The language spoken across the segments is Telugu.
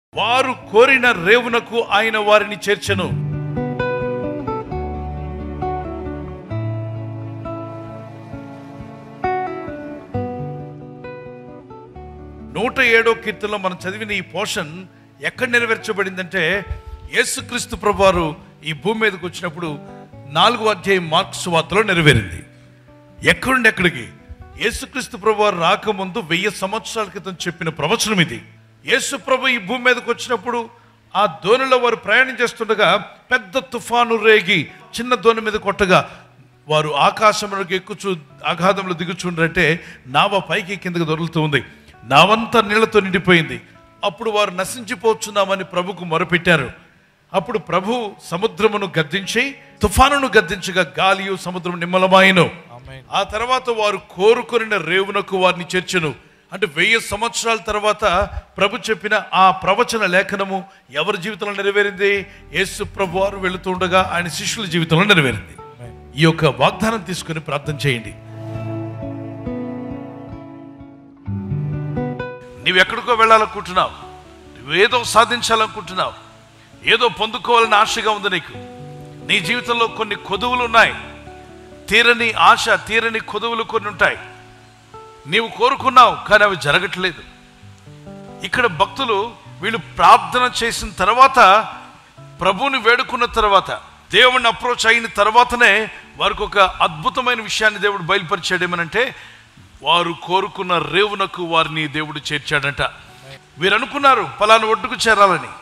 వారు కోరిన రేవునకు ఆయన వారిని చేర్చెను నూట ఏడో కీర్తనలో మనం చదివిన ఈ పోర్షన్ ఎక్కడ నెరవేర్చబడిందంటే యేసుక్రీస్తు ప్రభువారు ఈ భూమి మీదకి వచ్చినప్పుడు నాలుగో అధ్యాయం మార్క్స్ వార్తలో నెరవేరింది ఎక్కడుండి ఎక్కడికి యేసుక్రీస్తు ప్రభు వారు రాకముందు వెయ్యి సంవత్సరాల క్రితం చెప్పిన ప్రవచనం ఇది యేసు ప్రభు ఈ భూమి మీదకి వచ్చినప్పుడు ఆ దోణిలో వారు ప్రయాణం చేస్తుండగా పెద్ద తుఫాను రేగి చిన్న దోణి మీద కొట్టగా వారు ఆకాశంలోకి ఎక్కుచు అగాధంలో దిగుచుండ్రంటే నావ పైకి కిందకి దొరుకుతూ ఉంది నావంతా నీళ్లతో నిండిపోయింది అప్పుడు వారు నశించిపోతున్నామని ప్రభుకు మొరపెట్టారు అప్పుడు ప్రభు సముద్రమును గద్దించి తుఫానును గద్దించగా గాలియు సముద్రం నిమ్మలమాయను ఆ తర్వాత వారు కోరుకొనిన రేవునకు వారిని చేర్చెను అంటే వెయ్యి సంవత్సరాల తర్వాత ప్రభు చెప్పిన ఆ ప్రవచన లేఖనము ఎవరి జీవితంలో నెరవేరింది యేసు ప్రభు వారు వెళుతుండగా ఆయన శిష్యుల జీవితంలో నెరవేరింది ఈ యొక్క వాగ్దానం తీసుకుని ప్రార్థన చేయండి నీవు ఎక్కడికో వెళ్ళాలనుకుంటున్నావు నువ్వేదో సాధించాలనుకుంటున్నావు ఏదో పొందుకోవాలని ఆశగా ఉంది నీకు నీ జీవితంలో కొన్ని కొదువులు ఉన్నాయి తీరని ఆశ తీరని కొదువులు కొన్ని ఉంటాయి నీవు కోరుకున్నావు కానీ అవి జరగట్లేదు ఇక్కడ భక్తులు వీళ్ళు ప్రార్థన చేసిన తర్వాత ప్రభువుని వేడుకున్న తర్వాత దేవుణ్ణి అప్రోచ్ అయిన తర్వాతనే వారికి ఒక అద్భుతమైన విషయాన్ని దేవుడు బయలుపరిచాడు ఏమనంటే వారు కోరుకున్న రేవునకు వారిని దేవుడు చేర్చాడంట వీరు అనుకున్నారు పలానా ఒడ్డుకు చేరాలని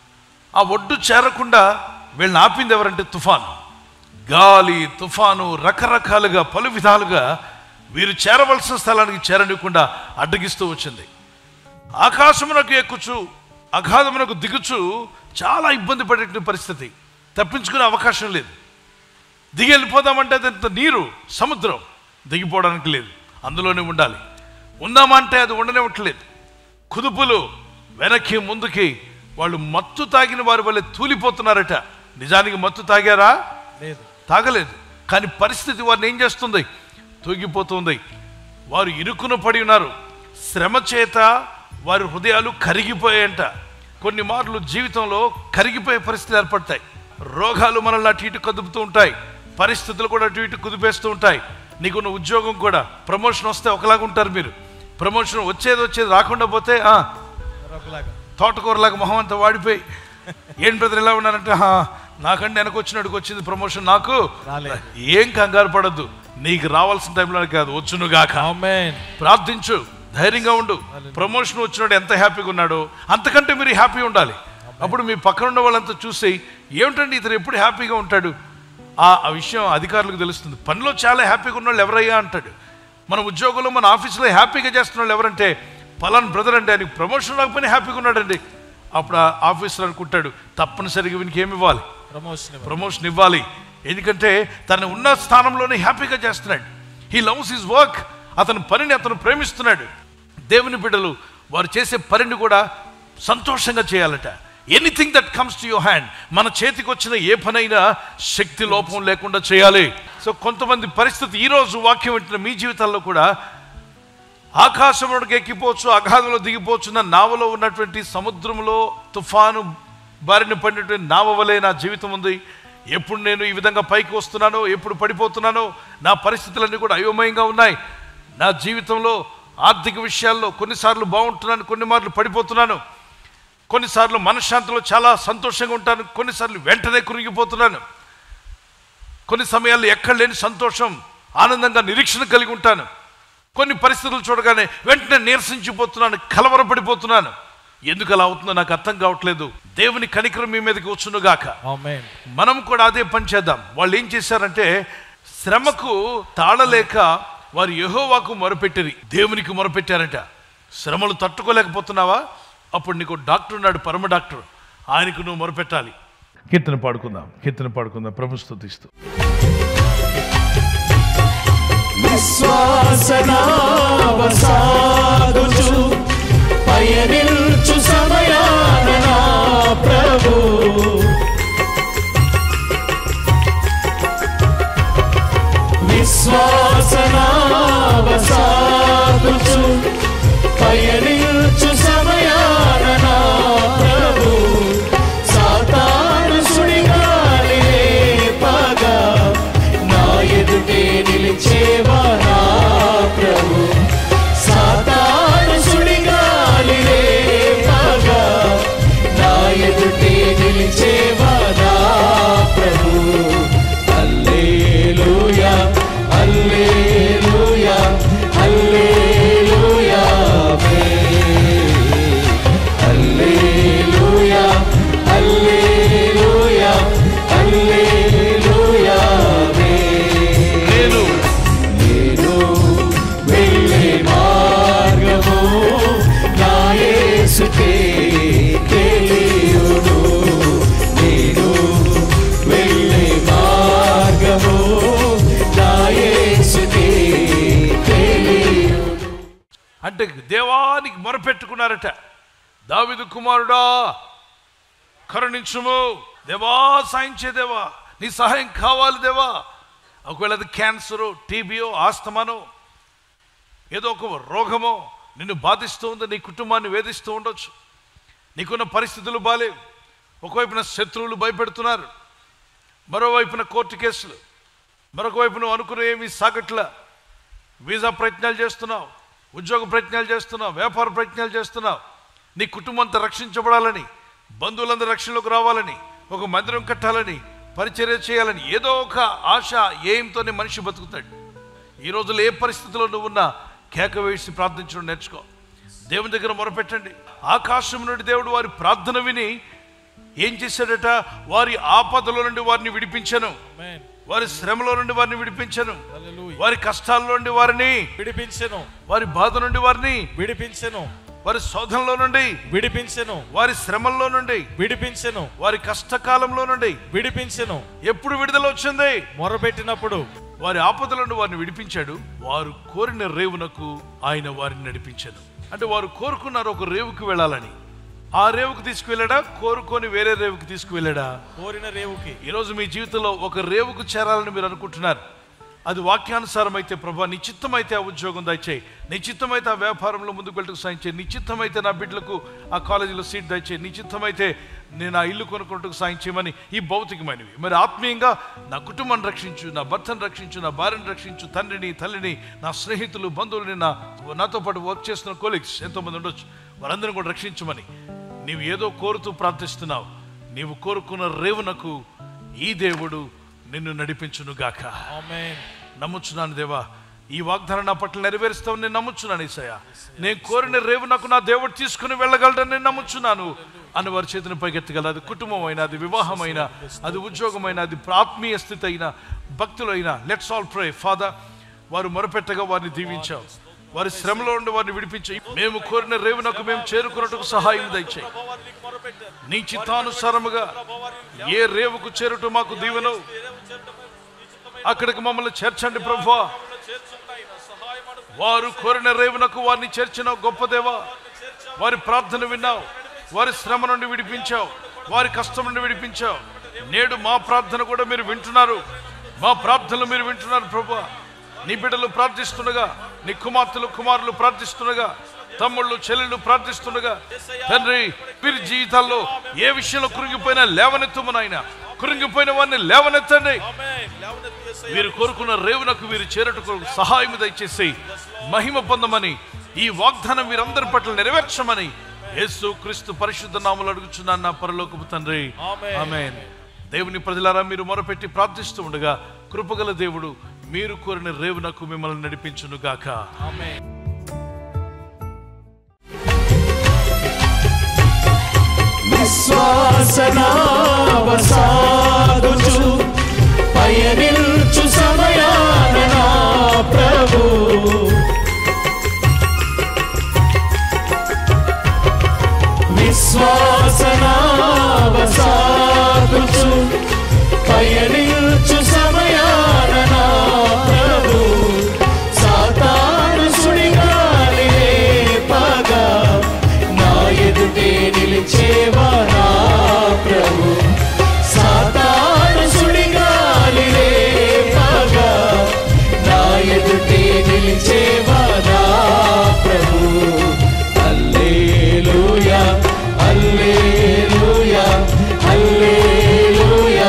ఆ ఒడ్డు చేరకుండా వీళ్ళని ఆపింది ఎవరంటే తుఫాను గాలి తుఫాను రకరకాలుగా పలు విధాలుగా వీరు చేరవలసిన స్థలానికి చేరనివ్వకుండా అడ్డగిస్తూ వచ్చింది ఆకాశమునకు ఎక్కుచు అగాధమునకు దిగుచు చాలా ఇబ్బంది పడేటువంటి పరిస్థితి తప్పించుకునే అవకాశం లేదు దిగి వెళ్ళిపోదామంటే అది ఎంత నీరు సముద్రం దిగిపోవడానికి లేదు అందులోనే ఉండాలి ఉందామంటే అది ఉండనివ్వట్లేదు కుదుపులు వెనక్కి ముందుకి వాళ్ళు మత్తు తాగిన వారి వల్ల తూలిపోతున్నారట నిజానికి మత్తు తాగారా లేదు తాగలేదు కానీ పరిస్థితి వారిని ఏం చేస్తుంది తూగిపోతుంది వారు ఇరుకున పడి ఉన్నారు శ్రమ చేత వారి హృదయాలు కరిగిపోయాయంట కొన్ని మార్లు జీవితంలో కరిగిపోయే పరిస్థితులు ఏర్పడతాయి రోగాలు మనల్ని అటు ఇటు కదుపుతూ ఉంటాయి పరిస్థితులు కూడా అటు ఇటు కుదిపేస్తూ ఉంటాయి నీకున్న ఉద్యోగం కూడా ప్రమోషన్ వస్తే ఒకలాగా ఉంటారు మీరు ప్రమోషన్ వచ్చేది వచ్చేది రాకుండా పోతే "ఆ, మరొకలాగా తోటకూరలాగా మొహం అంతా వాడిపోయి ఏం బ్రదర్ ఎలా ఉన్నారంటే "హా, నాకంటే వెనక వచ్చినట్టుకు వచ్చింది ప్రమోషన్ నాకు రాలేదు. ఏం కంగారు పడద్దు నీకు రావాల్సిన టైంలో కాదు వచ్చును గాక ఆమేన్ ప్రార్థించు ధైర్యంగా ఉండు ప్రమోషన్ వచ్చినాడు ఎంత హ్యాపీగా ఉన్నాడో అంతకంటే మీరు హ్యాపీ ఉండాలి అప్పుడు మీ పక్కన ఉన్న వాళ్ళంతా చూసి ఏమిటండి ఇతను ఎప్పుడు హ్యాపీగా ఉంటాడు ఆ ఆ విషయం అధికారులకు తెలుస్తుంది పనిలో చాలా హ్యాపీగా ఉన్న వాళ్ళు ఎవరయ్యా అంటాడు మన ఉద్యోగంలో మన ఆఫీసులో హ్యాపీగా చేస్తున్న వాళ్ళు ఎవరంటే పలాన్ బ్రదర్ అండి ఆయనకి ప్రమోషన్ రాకపోయినా హ్యాపీగా ఉన్నాడండి అప్పుడు ఆ ఆఫీసర్ అనుకుంటాడు తప్పనిసరిగా వీనికి ఏమి ఇవ్వాలి ప్రమోషన్ ఇవ్వండి. ప్రమోషన్ ఇవ్వాలి ఎందుకంటే తన ఉన్న స్థానంలోనే హ్యాపీగా చేస్తున్నాడు హీ లవ్స్ హిజ్ వర్క్ అతని పనిని అతను ప్రేమిస్తున్నాడు దేవుని బిడ్డలు వారు చేసే పనిని కూడా సంతోషంగా చేయాలట anything that comes to your hand మన చేతికి వచ్చిన ఏ పనైనా శక్తి లోపం లేకుండా చేయాలి సో కొంతమంది పరిస్థితి ఈరోజు వాక్యం వింటున్న మీ జీవితాల్లో కూడా ఆకాశంలోకి ఎక్కిపోవచ్చు అగాధంలో దిగిపోచున్న నావలో ఉన్నటువంటి సముద్రంలో తుఫాను బారిన పడినటువంటి నావ వలె నా జీవితం ఉంది ఎప్పుడు నేను ఈ విధంగా పైకి వస్తున్నానో ఎప్పుడు పడిపోతున్నానో నా పరిస్థితులన్నీ కూడా అయోమయంగా ఉన్నాయి నా జీవితంలో ఆర్థిక విషయాల్లో కొన్నిసార్లు బాగుంటున్నాను కొన్ని మార్లు పడిపోతున్నాను కొన్నిసార్లు మనశ్శాంతిలో చాలా సంతోషంగా ఉంటాను కొన్నిసార్లు వెంటనే కురిగిపోతున్నాను కొన్ని సమయాల్లో ఎక్కడ లేని సంతోషం ఆనందంగా నిరీక్షణ కలిగి ఉంటాను కొన్ని పరిస్థితులు చూడగానే వెంటనే నీరసించిపోతున్నాను కలవరపడిపోతున్నాను ఎందుకు అలా అవుతుందో నాకు అర్థం కావట్లేదు దేవుని కనికరం మీ మీదకి వచ్చునుగాక ఆమేన్ మనం కూడా అదే పని చేద్దాం వాళ్ళు ఏం చేశారంటే శ్రమకు తాళలేక వారు యెహోవాకు మొరపెట్టిరి దేవునికి మొరపెట్టారంట శ్రమలు తట్టుకోలేకపోతున్నావా అప్పుడు నీకు డాక్టర్ ఉన్నాడు పరమ డాక్టర్ ఆయనకు నువ్వు మొరపెట్టాలి కీర్తన పాడుకుందాం కీర్తన పాడుకుందాం ప్రభు స్తుతిస్తూ విశ్వాసనావసాగుచు పయనిల్చు సమయాన నా ప్రభు విశ్వాసనావసాగుచు పయనిల్చు సమయాన నా ప్రభు అంటే దేవానికి మొరపెట్టుకున్నారట దావిదు కుమారుడా కరుణించుము దేవా సాయం చే దేవా నీ సహాయం కావాలి దేవా ఒకవేళ అది క్యాన్సరు టీబీయో ఆస్తమానో ఏదో ఒక రోగమో నిన్ను బాధిస్తూ ఉంది నీ కుటుంబాన్ని వేధిస్తూ ఉండొచ్చు నీకున్న పరిస్థితులు బాలేవు ఒకవైపున శత్రువులు భయపెడుతున్నారు మరోవైపున కోర్టు కేసులు మరొక వైపు నువ్వు అనుకున్న ఏమీ సాగట్లా వీసా ప్రయత్నాలు చేస్తున్నావు ఉద్యోగ ప్రయత్నాలు చేస్తున్నావు వ్యాపార ప్రయత్నాలు చేస్తున్నావు నీ కుటుంబం అంతా రక్షించబడాలని బంధువులందరూ రక్షణలోకి రావాలని ఒక మందిరం కట్టాలని పరిచర్య చేయాలని ఏదో ఒక ఆశ ఏంతోనే మనిషి బతుకుతాడు ఈ రోజుల్లో ఏ పరిస్థితిలో నువ్వు ఉన్నా కేక వేసి ప్రార్థించడం నేర్చుకో దేవుని దగ్గర మొరపెట్టండి ఆకాశం నుండి దేవుడు వారి ప్రార్థన విని ఏం చేశాడట వారి ఆపదలో నుండి వారిని విడిపించను ఆమేన్ వారి శ్రమలో నుండి వారిని విడిపించను హల్లెలూయా వారి కష్టాల్లో నుండి వారిని విడిపించెను వారి బాధ నుండి వారిని విడిపించెను వారి శోధనలో నుండి విడిపించెను వారి శ్రమల్లో నుండి విడిపించెను వారి కష్టకాలంలో నుండి విడిపించెను ఎప్పుడు విడుదల వచ్చింది మొరపెట్టినప్పుడు వారి ఆపదల నుండి వారిని విడిపించాడు వారు కోరిన రేవునకు ఆయన వారిని నడిపించాడు అంటే వారు కోరుకున్నారు ఒక రేవుకు వెళ్ళాలని ఆ రేవుకు తీసుకువెళ్ళాడా కోరుకొని వేరే రేవుకు తీసుకువెళ్ళాడా కోరిన రేవుకి ఈరోజు మీ జీవితంలో ఒక రేవుకు చేరాలని మీరు అనుకుంటున్నారు అది వాక్యానుసారం అయితే ప్రభా నిశ్చిత్తమైతే ఆ ఉద్యోగం దయచేయి నిశ్చిత్తమైతే ఆ వ్యాపారంలో ముందుకు వెళ్ళటకు సాయం చేయి నిశ్చిత్తమైతే నా బిడ్డలకు ఆ కాలేజీలో సీట్ దయచేయి నిశ్చిత్తమైతే నేను ఆ ఇల్లు కొనుక్కోవటకు సాయం చేయమని ఈ భౌతికమైనవి మరి ఆత్మీయంగా నా కుటుంబాన్ని రక్షించు నా భర్తను రక్షించు నా భార్యను రక్షించు తండ్రిని తల్లిని నా స్నేహితులు బంధువులని నా నాతో పాటు వర్క్ చేస్తున్న కోలీగ్స్ ఎంతోమంది ఉండొచ్చు వారందరిని కూడా రక్షించమని నీవు ఏదో కోరుతూ ప్రార్థిస్తున్నావు నీవు కోరుకున్న రేవునకు ఈ దేవుడు నిన్ను నడిపించును గాక ఆమేన్ నమ్ముచున్నాను దేవా ఈ వాగ్దానం నా పట్ల నెరవేరుస్తావు నేను నమ్ముచున్నాను ఈసయ్య నేను కోరిన రేవు నాకు నా దేవుడు తీసుకుని వెళ్ళగలడని నేను నమ్ముచున్నాను అని వారి చేతిని పైకెత్తగల అది కుటుంబం అయినా అది వివాహమైన అది ఉద్యోగమైన అది ఆత్మీయ స్థితి అయినా భక్తులైనా లెట్స్ ఆల్ ప్రే ఫాదర్ వారు మొరపెట్టగా వారిని దీవించావు వారి శ్రమలో ఉండి వారిని విడిపించి మేము కోరిన రేవునకు మేము చేరుకున్నట్టుకు సహాయం దయచేయి నీ చిత్తానుసారముగా ఏ రేవుకు చేరుట మాకు దీవెనవు అక్కడికి మమ్మల్ని చేర్చండి ప్రభా వారు కోరిన రేవునకు వారిని చేర్చిన గొప్ప దేవా వారి ప్రార్థన విన్నావు వారి శ్రమ నుండి విడిపించావు వారి కష్టం నుండి విడిపించావు నేడు మా ప్రార్థన కూడా మీరు వింటున్నారు మా ప్రార్థనలు మీరు వింటున్నారు ప్రభా నీ బిడ్డలు ప్రార్థిస్తుండగా నీ కుమార్తెలు కుమారులు ప్రార్థిస్తుండగా తమ్ముళ్ళు చెల్లెళ్ళు ప్రార్థిస్తుండగా తండ్రి వీరి జీవితాల్లో ఏ విషయంలో కృంగిపోయినా లేవనెత్తము నాయన కృంగిపోయిన వారిని లేవనెత్తండి ఆమేన్ లేవనెత్తి యేసయ్య. వీరు కోరుకున్న రేవునకు వీరు చేరటకు సహాయం దయచేసి మహిమ పొందమని ఈ వాగ్దానం వీరందరి పట్ల నెరవేర్చమని యేసు క్రీస్తు పరిశుద్ధ నామలు అడుగుచున్నాను నా పరలోకపు తండ్రి ఆమేన్. ఆమేన్ దేవుని ప్రజలారా మీరు మొరపెట్టి ప్రార్థిస్తూ ఉండగా కృపగల దేవుడు మీరు కోరిన రేవునకు మిమ్మల్ని నడిపించును గాక ఆమేన్ విశ్వాసనావసాగుచు పయనిల్చు సమయాన నా ప్రభు విశ్వాసనావసాగుచు పయనిల్చు సమయాన నా ప్రభు సాతాను సుడిగాలి పగా నా ఎదుటే నిలిచేవా నా ప్రభు సాతాను సుడిగాలి పగా నా ఎదుటే నిలిచేవా నా ప్రభు హల్లెలూయా హల్లెలూయా హల్లెలూయా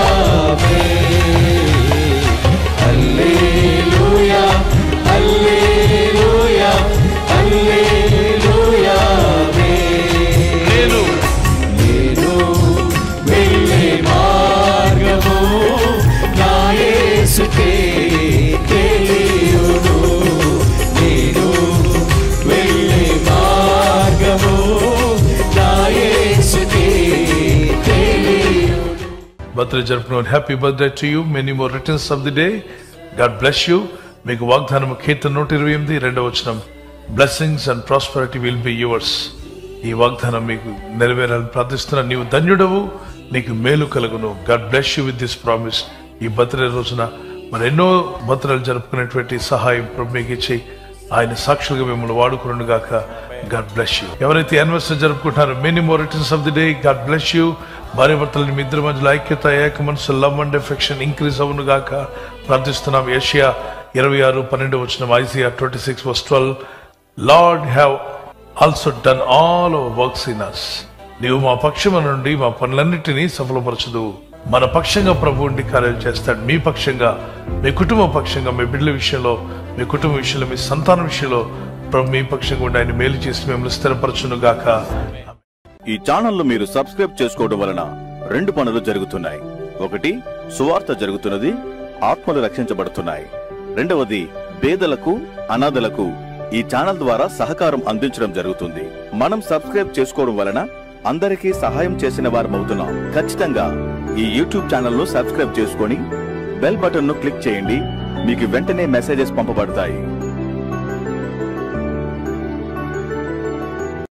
హల్లెలూయా హల్లెలూయా హల్లెలూయా నేను నేను వెళ్ళే మార్గము నా యేసుకే తెలియును నేను వెళ్ళే మార్గము నా యేసుకే తెలియును బర్త్డే జరుపుకున్న happy birthday to you many more returns of the day God bless you మీకు వాగ్దానం కీర్తన నూట ఇరవై ఎనిమిది రెండవ వచనం blessings and prosperity will be yours ఈ వాగ్దానం మీకు నెరవేరాలని ప్రార్థిస్తున్నా నీవు ధన్యుడవు నీకు మేలు కలుగును God bless you with this promise ఈ బర్త్డే రోజున మరి ఎన్నో బర్త్డేలు జరుపుకునేటువంటి సహాయం ప్రభు మీకు ఇచ్చి ఆయన సాక్షులుగా మిమ్మల్ని వాడుకును గాక గాడ్ బ్లెస్ యూ ఎవరైతే యానివర్సరీ జరుపుకుంటారో many more returns of the day God bless you భార్య భర్తలని మీ ఇద్దరి మధ్యలో ఐక్యత ఏక మనసు లవ్ అండ్ ఎఫెక్షన్ ఇంక్రీజ్ అవును గాక ప్రార్థిస్తున్నాం ఏషియా ఇరవై ఆరు పన్నెండు వచ్చిన Isaiah twenty six verse twelve Lord have also done all our works in us నీవు మా పక్షము నుండి మా పనులన్నిటినీ సఫలపరచదు మన పక్షంగా ప్రభు ఉండి కార్యాలు చేస్తాడు మీ పక్షంగా మీ కుటుంబ పక్షంగా మీ బిడ్డల విషయంలో మీ కుటుంబ విషయంలో మీ సంతానం విషయంలో ప్రభు మీ పక్షంగా ఉండి ఆయన మేలు చేసి మిమ్మల్ని స్థిరపరచును గాక ఈ ఛానల్ను మీరు సబ్స్క్రైబ్ చేసుకోవడం వలన రెండు పనులు జరుగుతున్నాయి ఒకటి సువార్త జరుగుతున్నది ఆత్మలు రక్షించబడుతున్నాయి రెండవది పేదలకు అనాథలకు ఈ ఛానల్ ద్వారా సహకారం అందించడం జరుగుతుంది మనం సబ్స్క్రైబ్ చేసుకోవడం వలన అందరికీ సహాయం చేసిన వారమవుతున్నాం ఖచ్చితంగా ఈ యూట్యూబ్ ఛానల్ను సబ్స్క్రైబ్ చేసుకొని బెల్ బటన్ను క్లిక్ చేయండి మీకు వెంటనే మెసేజెస్ పంపబడతాయి